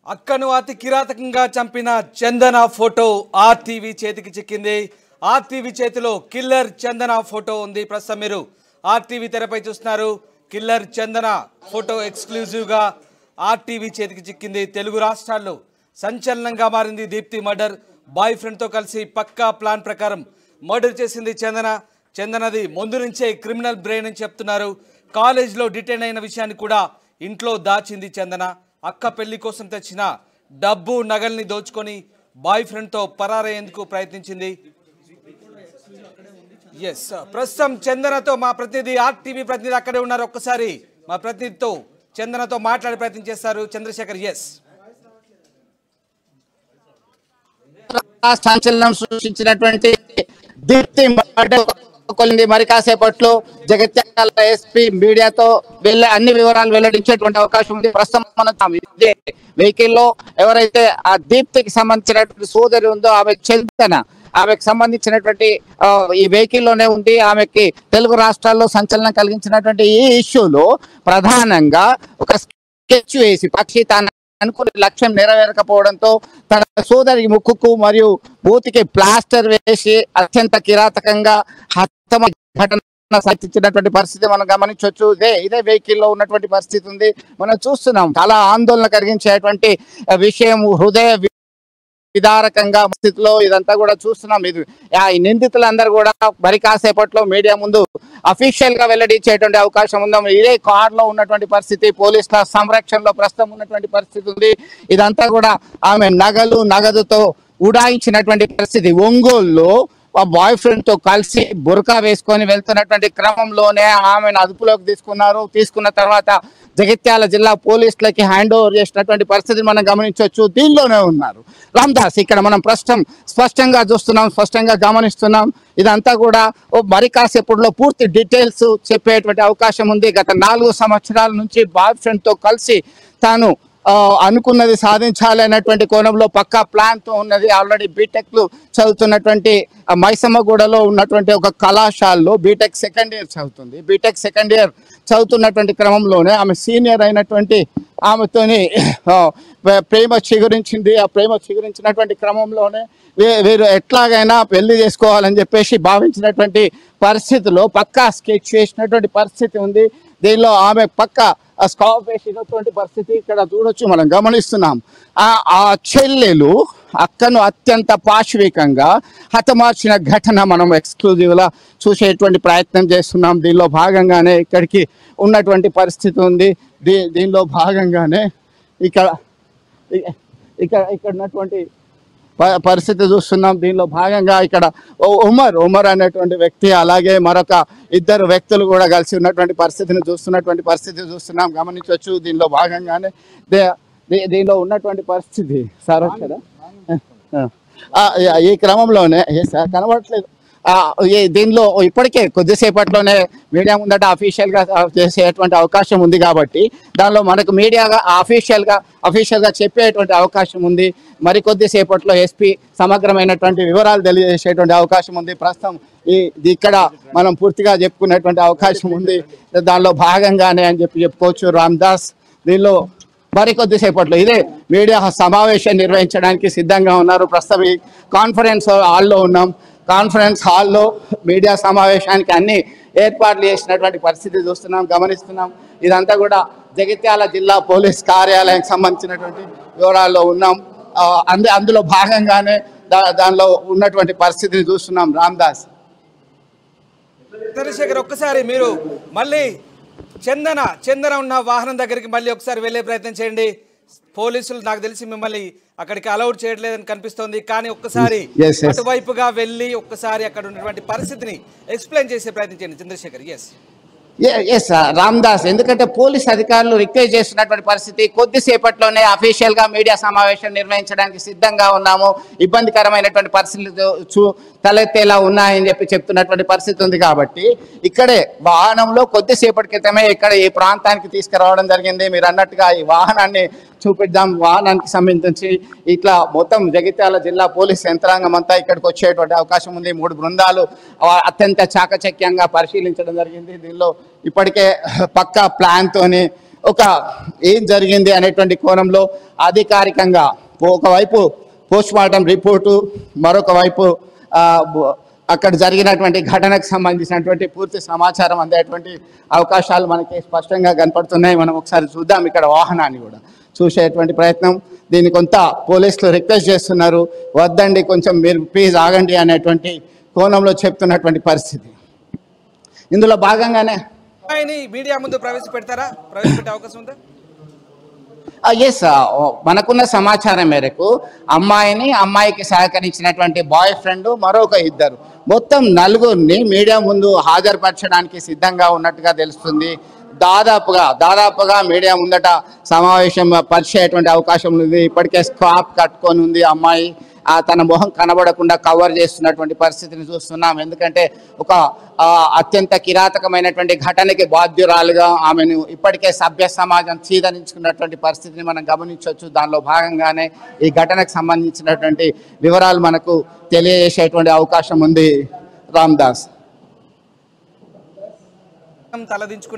అక్కను అతి కిరాతకంగా చంపిన చందన ఫోటో ఆర్టీవీ చేతికి చిక్కింది ఆర్టీవీ చేతిలో కిల్లర్ చందన ఫోటో ఉంది ప్రస్తుతం మీరు ఆర్టీవీ తెరపై చూస్తున్నారు కిల్లర్ చందన ఫోటో ఎక్స్క్లూజివ్గా ఆర్టీవీ చేతికి చిక్కింది తెలుగు రాష్ట్రాల్లో సంచలనంగా మారింది దీప్తి మర్డర్ బాయ్ ఫ్రెండ్తో కలిసి పక్కా ప్లాన్ ప్రకారం మర్డర్ చేసింది చందన చందనది ముందు నుంచే క్రిమినల్ బ్రెయిన్ అని చెప్తున్నారు కాలేజ్లో డిటైన్ అయిన విషయాన్ని కూడా ఇంట్లో దాచింది చందన అక్క పెళ్లి కోసం తెచ్చిన డబ్బు నగల్ని దోచుకొని బాయ్ ఫ్రెండ్తో పరారయ్యేందుకు ప్రయత్నించింది ఎస్ ప్రస్తుతం చందనతో మా ప్రతినిధి ఆర్టీవీ ప్రతినిధి అక్కడే ఉన్నారు ఒక్కసారి మా ప్రతినిధితో చందనతో మాట్లాడే ప్రయత్నం చేస్తారు చంద్రశేఖర్ ఎస్ సంచలనం సృష్టించినటువంటి దీప్తి మర్డర్ కొలింది మరి కాసేపట్లో జగిత్యాల ఎస్పీ మీడియాతో వెళ్ళే అన్ని వివరాలు వెల్లడించేటువంటి అవకాశం ఉంది ప్రస్తుతం మనం ఇదే వెహికల్ లో ఎవరైతే ఆ దీప్తికి సంబంధించినటువంటి సోదరి ఉందో ఆమె చందన ఆమెకు సంబంధించినటువంటి ఆ, ఈ వెహికల్ లోనే ఉంది ఆమెకి తెలుగు రాష్ట్రాల్లో సంచలనం కలిగించినటువంటి ఈ ఇష్యూలో ప్రధానంగా ఒక స్కెచ్ వేసి పక్షి తాను అనుకున్న లక్ష్యం నెరవేరకపోవడంతో తన సోదరి ముక్కుకు మరియు మూతికి ప్లాస్టర్ వేసి అత్యంత కిరాతకంగా హతమ ఘటన సాధించినటువంటి పరిస్థితి మనం గమనించవచ్చు ఇదే ఇదే వెహికల్ లో ఉన్నటువంటి పరిస్థితి ఉంది మనం చూస్తున్నాం చాలా ఆందోళన కలిగించేటువంటి ఆ, విషయం హృదయ వి- విదారకంగా స్థితిలో ఇదంతా కూడా చూస్తున్నాం ఇది ఆ, ఈ నిందితులందరూ కూడా మరి కాసేపట్లో మీడియా ముందు అఫీషియల్ గా వెల్లడించేటువంటి అవకాశం ఉందాం ఇదే కార్ లో ఉన్నటువంటి పరిస్థితి పోలీసుల సంరక్షణలో ప్రస్తుతం ఉన్నటువంటి పరిస్థితి ఉంది ఇదంతా కూడా ఆమె నగలు నగదుతో ఉడాయించినటువంటి పరిస్థితి ఒంగోలులో ఆ బాయ్ ఫ్రెండ్ తో కలిసి బురకా వేసుకొని వెళ్తున్నటువంటి క్రమంలోనే ఆమెను అదుపులోకి తీసుకున్నారు తీసుకున్న తర్వాత జగిత్యాల జిల్లా పోలీసులకి హ్యాండ్ ఓవర్ చేసినటువంటి పరిస్థితిని మనం గమనించవచ్చు దీనిలోనే ఉన్నారు రామ్దాస్ ఇక్కడ మనం ప్రస్తుతం స్పష్టంగా చూస్తున్నాం స్పష్టంగా గమనిస్తున్నాం ఇదంతా కూడా ఓ మరి కాసేపట్లో పూర్తి డీటెయిల్స్ చెప్పేటువంటి అవకాశం ఉంది గత నాలుగు సంవత్సరాల నుంచి బాయ్ ఫ్రెండ్ తో కలిసి తాను ఆ, అనుకున్నది సాధించాలి అనేటువంటి కోణంలో పక్కా ప్లాన్ తో ఉన్నది ఆల్రెడీ బీటెక్ చదువుతున్నటువంటి ఆ మైసమ్మగూడలో ఉన్నటువంటి ఒక కళాశాలలో బీటెక్ సెకండ్ ఇయర్ చదువుతుంది బీటెక్ సెకండ్ ఇయర్ చదువుతున్నటువంటి క్రమంలోనే ఆమె సీనియర్ అయినటువంటి ఆమెతోని ఆ, ప్రే- ప్రేమ చిగురించింది ఆ ప్రేమ చిగురించినటువంటి క్రమంలోనే వీ- వీరు ఎట్లాగైనా పెళ్లి చేసుకోవాలని చెప్పేసి భావించినటువంటి పరిస్థితిలో పక్కా స్కెచ్ చేసినటువంటి పరిస్థితి ఉంది దీనిలో ఆమె పక్క స్కాప్ వేసినటువంటి పరిస్థితి ఇక్కడ చూడొచ్చు మనం గమనిస్తున్నాం ఆ ఆ చెల్లెలు అక్కను అత్యంత పాశవికంగా హతమార్చిన ఘటన మనం ఎక్స్క్లూజివ్ లా చూసేటువంటి ప్రయత్నం చేస్తున్నాం దీనిలో భాగంగానే ఇక్కడికి ఉన్నటువంటి పరిస్థితి ఉంది దీ దీనిలో భాగంగానే ఇక్కడ ఇ- ఇక్కడ ఇక్కడ ఉన్నటువంటి ప- పరిస్థితి చూస్తున్నాం దీనిలో భాగంగా ఇక్కడ ఓ- ఉమర్ ఉమర్ అనేటువంటి వ్యక్తి అలాగే మరొక ఇద్దరు వ్యక్తులు కూడా కలిసి ఉన్నటువంటి పరిస్థితిని చూస్తున్నటువంటి పరిస్థితి చూస్తున్నాం గమనించవచ్చు దీనిలో భాగంగానే దే- దీ- దీనిలో ఉన్నటువంటి పరిస్థితి సార్ వచ్చారా ఆ, ఈ- ఈ క్రమంలోనే ఏ సార్ కనబడట్లేదు ఆ, ఈ దీనిలో ఇప్పటికే కొద్దిసేపట్లోనే మీడియా ముందట అఫీషియల్ గా ఆ, చేసేటువంటి అవకాశం ఉంది కాబట్టి దానిలో మనకు మీడియాగా అఫీషియల్ గా అఫీషియల్ గా చెప్పేటువంటి అవకాశం ఉంది మరి కొద్దిసేపట్లో ఎస్పీ సమగ్రమైనటువంటి వివరాలు తెలియజేసేటువంటి అవకాశం ఉంది ప్రస్తుతం ఈ ఇది ఇక్కడ మనం పూర్తిగా చెప్పుకునేటువంటి అవకాశం ఉంది దానిలో భాగంగానే అని చెప్పి చెప్పుకోవచ్చు రామ్దాస్ దీనిలో మరి కొద్దిసేపట్లో ఇదే మీడియా సమావేశం నిర్వహించడానికి సిద్ధంగా ఉన్నారు ప్రస్తుతం ఈ కాన్ఫరెన్స్ హాల్లో ఉన్నాం కాన్ఫరెన్స్ హాల్లో మీడియా సమావేశానికి అన్ని ఏర్పాట్లు చేసినటువంటి పరిస్థితి చూస్తున్నాం గమనిస్తున్నాం ఇదంతా కూడా జగిత్యాల జిల్లా పోలీస్ కార్యాలయానికి సంబంధించినటువంటి వివరాల్లో ఉన్నాం ఆ, అందు అందులో భాగంగానే దా దానిలో ఉన్నటువంటి పరిస్థితిని చూస్తున్నాం రామ్దాస్ చంద్రశేఖర్ ఒక్కసారి మీరు మళ్ళీ చందన చందన ఉన్న వాహనం దగ్గరికి మళ్ళీ ఒకసారి వెళ్ళే ప్రయత్నం చేయండి పోలీసులు నాకు తెలిసి మిమ్మల్ని అక్కడికి అలౌడ్ చేయట్లేదని కనిపిస్తోంది కానీ ఒక్కసారి Yes, yes. అటువైపుగా వెళ్ళి ఒక్కసారి అక్కడ ఉన్నటువంటి పరిస్థితిని ఎక్స్ప్లెయిన్ చేసే ప్రయత్నం చేయండి చంద్రశేఖర్ ఎస్ ఎస్ రామ్దాస్ ఎందుకంటే పోలీస్ అధికారులు రిక్వెస్ట్ చేస్తున్నటువంటి పరిస్థితి కొద్దిసేపట్లోనే అఫీషియల్ గా మీడియా సమావేశం నిర్వహించడానికి సిద్ధంగా ఉన్నాము ఇబ్బందికరమైనటువంటి పరిస్థితులు చూ- తలెత్తేలా ఉన్నాయని చెప్పి చెప్తున్నటువంటి పరిస్థితి ఉంది కాబట్టి ఇక్కడే వాహనంలో కొద్దిసేపటి క్రితమే ఇక్కడ ఈ ప్రాంతానికి తీసుకురావడం జరిగింది మీరు అన్నట్టుగా ఈ వాహనాన్ని చూపిద్దాం వాహనానికి సంబంధించి ఇట్లా మొత్తం జగిత్యాల జిల్లా పోలీస్ యంత్రాంగం అంతా ఇక్కడికి వచ్చేటువంటి అవకాశం ఉంది మూడు బృందాలు ఆ, అత్యంత చాకచక్యంగా పరిశీలించడం జరిగింది దీనిలో ఇప్పటికే పక్కా ప్లాన్ తోని ఒక ఏం జరిగింది అనేటువంటి కోణంలో అధికారికంగా ఒకవైపు పోస్ట్ మార్టం రిపోర్టు మరొక వైపు ఆ, బ- అక్కడ జరిగినటువంటి ఘటనకు సంబంధించినటువంటి పూర్తి సమాచారం అందేటువంటి అవకాశాలు మనకి స్పష్టంగా కనపడుతున్నాయి మనం ఒకసారి చూద్దాం ఇక్కడ వాహనాన్ని కూడా చూసేటువంటి ప్రయత్నం దీన్ని కొంత పోలీసులు రిక్వెస్ట్ చేస్తున్నారు వద్దండి కొంచెం మీరు ప్లీజ్ ఆగండి అనేటువంటి కోణంలో చెప్తున్నటువంటి పరిస్థితి ఇందులో భాగంగానే అమ్మాయిని మీడియా ముందు ప్రవేశపెడతారా ప్రవేశపెట్టే అవకాశం ఉందా ఎస్ మనకున్న సమాచారం మేరకు అమ్మాయిని అమ్మాయికి సహకరించినటువంటి బాయ్ ఫ్రెండ్ మరొక ఇద్దరు మొత్తం నలుగురిని మీడియా ముందు హాజరుపరచడానికి సిద్ధంగా ఉన్నట్టుగా తెలుస్తుంది దాదాపుగా దాదాపుగా మీడియా ముందట సమావేశం పరిచేటువంటి అవకాశం ఉంది ఇప్పటికే స్కాప్ కట్టుకొని ఉంది అమ్మాయి ఆ తన మొహం కనబడకుండా కవర్ చేస్తున్నటువంటి పరిస్థితిని చూస్తున్నాం ఎందుకంటే ఒక ఆ, అత్యంత కిరాతకమైనటువంటి ఘటనకి బాధ్యురాలుగా ఆమెను ఇప్పటికే సభ్య సమాజం చీదరించుకున్నటువంటి పరిస్థితిని మనం గమనించవచ్చు దానిలో భాగంగానే ఈ ఘటనకు సంబంధించినటువంటి వివరాలు మనకు తెలియజేసేటువంటి అవకాశం ఉంది రామ్దాస్ తలదించుకుని